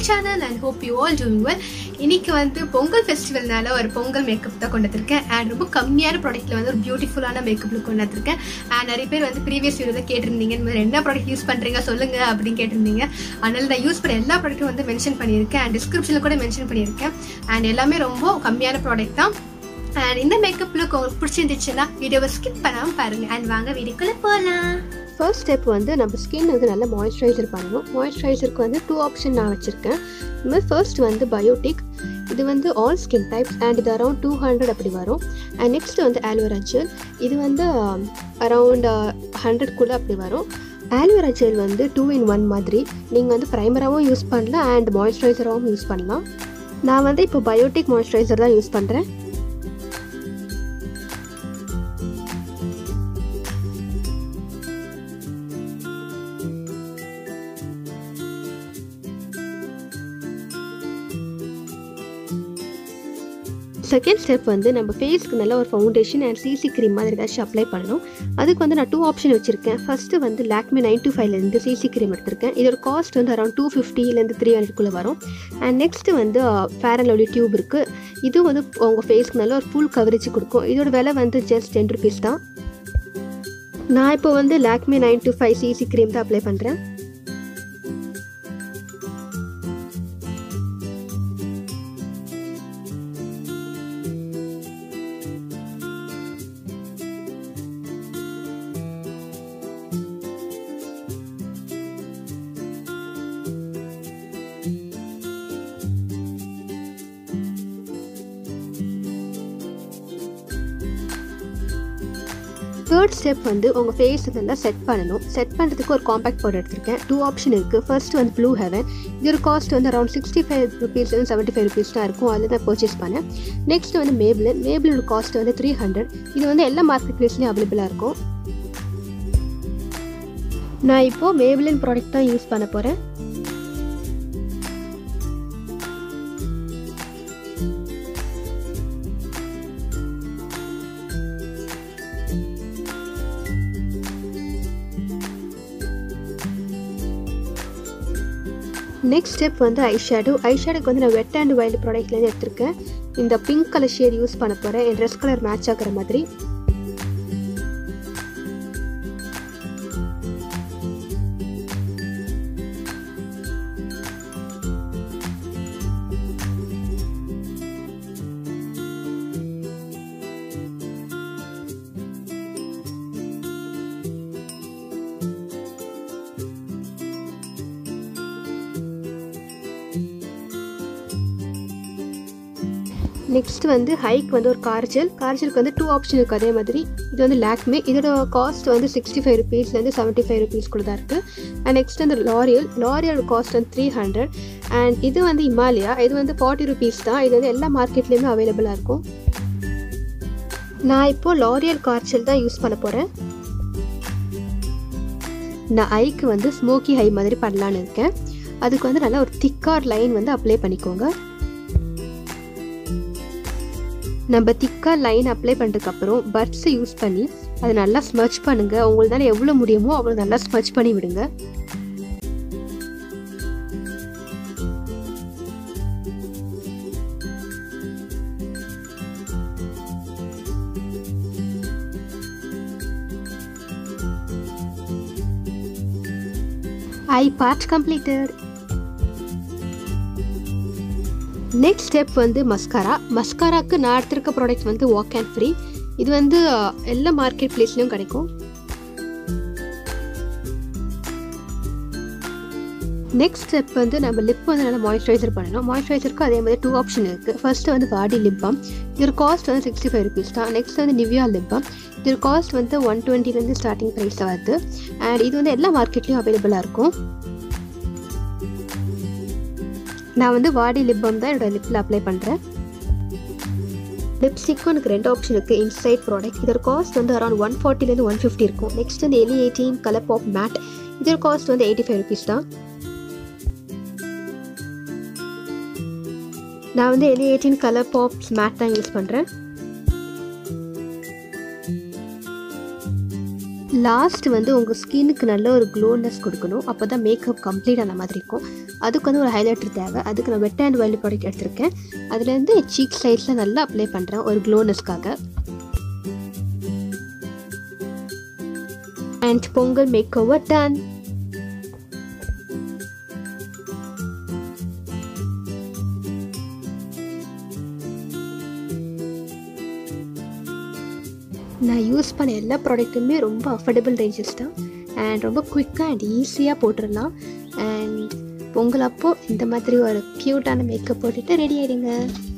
channel and hope you all doing well இன்னைக்கு வந்து பொங்கல் ஃபெஸ்டிவல்னால ஒரு பொங்கல் மேக்கப் தான் கொண்டு வந்திருக்கேன் அண்ட் ரொம்ப கம்மியான ப்ராடக்ட்ல வந்து ஒரு பியூட்டிஃபுல்லான மேக்கப் லுக் கொண்டு வந்திருக்கேன் அண்ட் நிறைய பேர் வந்து ப்ரீவியஸ் வீடியோவில் கேட்டிருந்தீங்க இந்த மாதிரி என்ன ப்ராடக்ட் யூஸ் பண்ணுறீங்க சொல்லுங்க அப்படின்னு கேட்டிருந்தீங்க அதனால நான் யூஸ் பண்ண எல்லா ப்ராடக்ட்டும் வந்து மென்ஷன் பண்ணியிருக்கேன் அண்ட் டிஸ்கிரிப்ஷனில் கூட மென்ஷன் பண்ணியிருக்கேன் அண்ட் எல்லாமே ரொம்ப கம்மியான ப்ராடக்ட் தான் அண்ட் இந்த மேக்கப் லுக் உங்களுக்கு பிடிச்சிருந்துச்சுன்னா வீடியோவை ஸ்கிப் பண்ணாமல் பாருங்க அண்ட் வாங்க வீடியோக்குள்ளே போகலாம் ஃபர்ஸ்ட் ஸ்டெப் வந்து நம்ம ஸ்கின் வந்து நல்லா மாய்ஸ்சரைசர் பண்ணணும் மாய்ஸ்சரைசருக்கு வந்து டூ ஆப்ஷன் நான் வச்சுருக்கேன் இந்த மாதிரி ஃபர்ஸ்ட் வந்து பயோட்டிக் இது வந்து ஆல் ஸ்கின் டைப்ஸ் அண்ட் இது அரௌண்ட் டூ ஹண்ட்ரட் அப்படி வரும் அண்ட் நெக்ஸ்ட் வந்து ஆலோவேரா ஜெல் இது வந்து அரவுண்ட் ஹண்ட்ரட்குள்ளே அப்படி வரும் ஆலோவேரா ஜெல் வந்து டூ இன் ஒன் மாதிரி நீங்கள் வந்து ப்ரைமராகவும் யூஸ் பண்ணலாம் அண்ட் மாய்ஸ்சரைசராகவும் யூஸ் பண்ணலாம் நான் வந்து இப்போ பயோட்டிக் மாய்ஸ்சரைசர் தான் யூஸ் பண்ணுறேன் செகண்ட் ஸ்டெப் வந்து நம்ம ஃபேஸ்க்கு நல்ல ஒரு ஃபவுண்டேஷன் அண்ட் சிசி க்ரீம் மாதிரி ஏதாச்சும் அப்ளை பண்ணணும் அதுக்கு வந்து நான் டூ ஆப்ஷன் வச்சுருக்கேன் ஃபஸ்ட்டு வந்து லாக்மே நைன் டூ ஃபைவ்லேருந்து சிசி க்ரீம் எடுத்திருக்கேன் இதோட காஸ்ட் வந்து அரௌண்ட் டூ ஃபிஃப்டிலேருந்து த்ரீ ஹண்ட்ரட்குள்ளே வரும் அண்ட் நெக்ஸ்ட்டு வந்து ஃபேர் அண்ட் லவ்லி டியூப் இருக்குது இது வந்து உங்கள் ஃபேஸ்க்கு நல்ல ஒரு ஃபுல் கவரேஜ் கொடுக்கும் இதோட விலை வந்து ஜஸ்ட் டென் ருபீஸ் தான் நான் இப்போ வந்து Lakme nine two five CC cream தான் அப்ளை பண்ணுறேன் தேர்ட் ஸ்டெப் வந்து உங்கள் ஃபேஸுக்கு நல்லா செட் பண்ணணும் செட் பண்ணுறதுக்கு ஒரு காம்பேக்ட் பவுடர் எடுத்திருக்கேன் டூ ஆப்ஷன் இருக்குது ஃபர்ஸ்ட் வந்து ப்ளூ ஹெவன் இதோட காஸ்ட் வந்து அரௌண்ட் சிக்ஸ்டி ஃபைவ் ருபீஸ்லேருந்து செவன்ட்டி ஃபைவ் ருபீஸ் தான் இருக்கும் அதில் தான் பர்ச்சேஸ் பண்ணேன் நெக்ஸ்ட் வந்து மேபிளன் மேபிளோட காஸ்ட் வந்து த்ரீ ஹண்ட்ரட் இது வந்து எல்லா மார்க்கெட் ப்ளேஸ்லேயும் அவைலபிளாக இருக்கும் நான் இப்போது மேபிளன் ப்ராடக்ட் தான் யூஸ் பண்ண போகிறேன் நெக்ஸ்ட் ஸ்டெப் வந்து ஐ ஷேடோ ஐ ஷேடோக்கு வந்து நான் வெட் அண்ட் வைல்டு ப்ராடக்ட்லேருந்து எடுத்திருக்கேன் இந்த பிங்க் கலர் ஷேட் யூஸ் பண்ண போகிறேன் என் ட்ரெஸ் கலர் மேட்ச் ஆகிற மாதிரி நெக்ஸ்ட் வந்து ஹைக் வந்து ஒரு கார்ஜல் கார்ஜலுக்கு வந்து டூ ஆப்ஷன் இருக்குது அதே மாதிரி இது வந்து லேக்மே இதோட காஸ்ட் வந்து சிக்ஸ்டி ஃபைவ் ருபீஸ்லேருந்து செவன்ட்டி ஃபைவ் ருபீஸ் கூட தான் இருக்குது அண்ட் நெக்ஸ்ட் வந்து லாரியல் லாரியலோட காஸ்ட் வந்து த்ரீ ஹண்ட்ரட் அண்ட் இது வந்து இமாலயா இது வந்து ஃபார்ட்டி ருபீஸ் தான் இது வந்து எல்லா மார்க்கெட்லேயுமே அவைலபிளாக இருக்கும் நான் இப்போது லாரியல் கார்ஜல் தான் யூஸ் பண்ண போகிறேன் நான் ஐக்கு வந்து ஸ்மோக்கி ஹை மாதிரி பண்ணலான்னு இருக்கேன் அதுக்கு வந்து நல்லா ஒரு திக்கார் லைன் வந்து அப்ளை பண்ணிக்கோங்க நம்ம திக்காக லைன் அப்ளை பண்ணுறதுக்கப்புறம் பட்ஸை யூஸ் பண்ணி அதை நல்லா ஸ்மச் பண்ணுங்கள் உங்களால் எவ்வளோ முடியுமோ அவ்வளோ நல்லா ஸ்மச் பண்ணி விடுங்க eye part completed next step வந்து மஸ்காரா மஸ்காராக்கு நான் எடுத்திருக்க ப்ராடக்ட் வந்து வாக் அண்ட் ஃப்ரீ இது வந்து எல்லா மார்க்கெட் பிளேஸ்லையும் கிடைக்கும் நெக்ஸ்ட் ஸ்டெப் வந்து நம்ம லிப் வந்து நல்லா மாய்ஸ்சரைசர் பண்ணணும் மாய்ஸ்சரைசருக்கு அதே மாதிரி டூ ஆப்ஷன் இருக்குது ஃபர்ஸ்ட் வந்து பாடி லிப் பாம் இதோட காஸ்ட் வந்து சிக்ஸ்டி ஃபைவ் ருபீஸ் தான் நெக்ஸ்ட் வந்து நிவியா லிப் பாம் இதோட காஸ்ட் வந்து ஒன் டுவெண்ட்டிலேருந்து ஸ்டார்டிங் ப்ரைஸில் வருது அண்ட் இது வந்து எல்லா மார்க்கெட்லேயும் அவைலபிளாக இருக்கும் நான் வந்து வாடி லிப் பாம் தான் என்னோட லிப்பில் அப்ளை பண்ணுறேன் லிப்ஸ்டிக்கும் எனக்கு ரெண்டு ஆப்ஷன் இருக்குது இன்சைட் ப்ராடக்ட் இதோட காஸ்ட் வந்து அரௌண்ட் ஒன் ஃபார்ட்டிலேருந்து ஒன் ஃபிஃப்டி இருக்கும் நெக்ஸ்ட் வந்து Elle eighteen colour pop matte இதோட காஸ்ட் வந்து எயிட்டி ஃபைவ் ருபீஸ் தான் நான் வந்து Elle eighteen colour pops matte தான் யூஸ் பண்ணுறேன் லாஸ்ட் வந்து உங்கள் ஸ்கின்னுக்கு நல்ல ஒரு க்ளோனஸ் கொடுக்கணும் அப்போ தான் மேக்கப் கம்ப்ளீட் ஆன மாதிரி இருக்கும் அதுக்கு வந்து ஒரு ஹைலைட்டர் தேவை அதுக்கு நான் வெட் அண்ட் வைல்டு ப்ராடக்ட் எடுத்திருக்கேன் அதுலேருந்து சீக் சைட்ஸில் நல்லா அப்ளை பண்ணுறேன் ஒரு க்ளோனஸ்க்காக and Pongal makeover done நான் யூஸ் பண்ண எல்லா ப்ராடக்ட்டுமே ரொம்ப அஃபோர்டபுள் ரேஞ்சஸ் தான் அண்ட் ரொம்ப குயிக்காக அண்ட் ஈஸியாக போட்டுடலாம் அண்ட் பொங்கல் அப்போ இந்த மாதிரி ஒரு க்யூட்டான மேக்கப் போட்டுட்டு ரெடி ஆகிடுங்க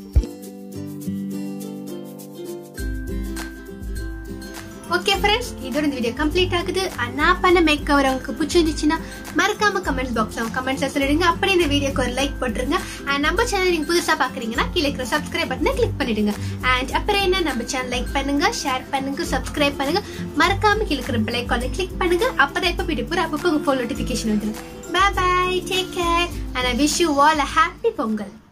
ஓகே ஃப்ரெண்ட்ஸ் இதோட இந்த வீடியோ கம்ப்ளீட் ஆகுது அண்ட் நான் பண்ண மேக் கவர் உங்களுக்கு பிடிச்சிருந்துச்சுன்னா மறக்காம கமெண்ட்ஸ் பாக்ஸ்ல கமெண்ட்ஸ்ல சொல்லிடுங்க அப்படியே இந்த வீடியோக்கு ஒரு லைக் போட்டுருங்க அண்ட் நம்ம சேனல் நீங்க புதுசா பாக்குறீங்கன்னா கீழே இருக்கிற சப்ஸ்கிரைப் பட்டனை கிளிக் பண்ணிடுங்க அண்ட் அப்புறம் என்ன நம்ம சேனல் லைக் பண்ணுங்க ஷேர் பண்ணுங்க சப்ஸ்கிரைப் பண்ணுங்க மறக்காம கீழே இருக்கிற பெல் ஐக்கானை கிளிக் பண்ணுங்க அப்பதான் எப்ப வீடியோ போற அப்பப்போ உங்க ஃபோன் நோட்டிபிகேஷன் வந்துடும் bye bye take care and I wish you all a happy Pongal